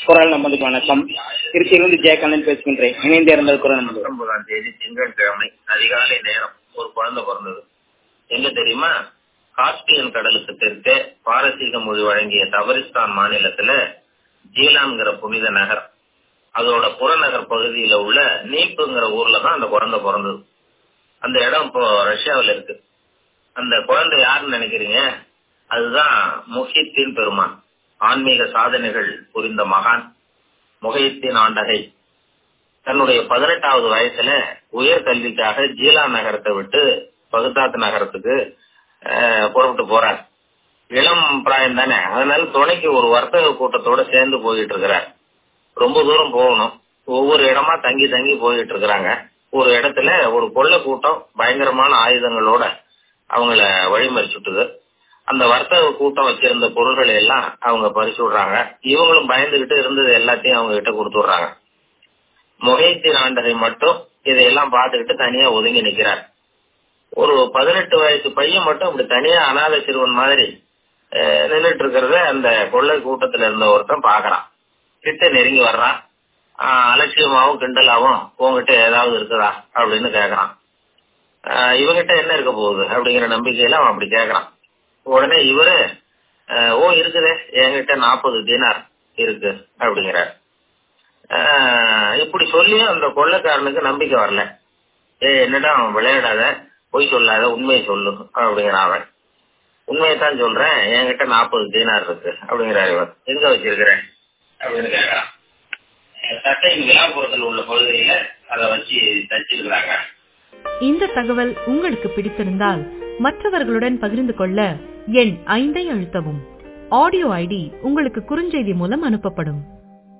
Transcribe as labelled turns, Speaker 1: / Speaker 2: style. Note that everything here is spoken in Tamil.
Speaker 1: குரல் நம்பருக்கு வணக்கம் திருச்சியிலிருந்து ஜெயகண்ணன் பேசுகின்றேன் இணைந்து இருந்தது குரல் நம்பர்
Speaker 2: பத்தொன்பதாம் தேதி திங்கட்கிழமை அதிகாலை நேரம் ஒரு குழந்தை பிறந்தது எங்க தெரியுமா காஸ்பியன் கடலுக்கு தெற்கே பாரசீக மொழி வழங்கிய தபரிஸ்தான் மாநிலத்துல ஜீலான்கிற புனித நகர் அதோட புறநகர் பகுதியில உள்ள நீப்புங்கிற ஊர்ல தான் அந்த குழந்தை பிறந்தது அந்த இடம் இப்போ ரஷ்யாவில் இருக்கு அந்த குழந்தை யாருன்னு நினைக்கிறீங்க அதுதான் முஹித்தின் பெருமான் ஆன்மீக சாதனைகள் புரிந்த மகான் முகைத்தின் ஆண்டகை தன்னுடைய பதினெட்டாவது வயசுல உயர் கல்விக்காக ஜீலா நகரத்தை விட்டு பகுதாத் நகரத்துக்கு அஹ், புறப்பட்டு போறார் இளம் பிராயம் தானே அதனால துணைக்கு ஒரு வர்த்தக கூட்டத்தோட சேர்ந்து போயிட்டு இருக்கிறார் ரொம்ப தூரம் போகணும் ஒவ்வொரு இடமா தங்கி தங்கி போயிட்டு இருக்கிறாங்க ஒரு இடத்துல ஒரு கொள்ளை கூட்டம் பயங்கரமான ஆயுதங்களோட அவங்கள வழிமறிச்சுட்டுது அந்த வர்த்தக கூட்டம் வச்சிருந்த பொருள்களை எல்லாம் அவங்க பறிச்சு விடுறாங்க இவங்களும் பயந்துகிட்டு இருந்தது எல்லாத்தையும் அவங்க கிட்ட கொடுத்துடுறாங்க முகைத்தின் ஆண்டகை மட்டும் இதையெல்லாம் பார்த்துக்கிட்டு தனியா ஒதுங்கி நிக்கிறார் ஒரு பதினெட்டு வயசு பையன் மட்டும் இப்படி தனியா அனாதை சிறுவன் மாதிரி நின்றுட்டு இருக்கிறத அந்த கொள்ளை கூட்டத்துல இருந்த ஒருத்தன் பாக்குறான் கிட்ட நெருங்கி வர்றான் ஆஹ் அலட்சியமாவும் கிண்டலாவும் உங்ககிட்ட ஏதாவது இருக்குதா அப்படின்னு கேக்குறான் ஆஹ் இவங்கிட்ட என்ன இருக்க போகுது அப்படிங்கிற நம்பிக்கையில அவன் அப்படி கேக்குறான் உடனே இவரு ஆஹ் ஓ இருக்குதே என்கிட்ட நாற்பது தினார் இருக்கு அப்படிங்கிறார் ஆஹ் இப்படி சொல்லியும் அந்த கொள்ளைக்காரனுக்கு நம்பிக்கை வரல ஏ என்னடா அவன் விளையாடாத பொய் சொல்லாத உண்மையை சொல்லு அப்படிங்கிறான் அவன் உண்மையை தான் சொல்றேன் என்கிட்ட நாற்பது தீனார் இருக்கு அப்படிங்கிறார் இவர் எங்க வச்சிருக்கிறேன் அப்படின்னு கேட்கறான் சட்டையின் விழாப்புறத்தில் உள்ள பகுதியில அதை வச்சு தச்சிருக்கிறாங்க
Speaker 3: இந்த தகவல் உங்களுக்கு பிடித்திருந்தால் மற்றவர்களுடன் பகிர்ந்து கொள்ள எண் ஐந்தை அழுத்தவும் ஆடியோ ஐடி உங்களுக்கு குறுஞ்செய்தி மூலம் அனுப்பப்படும்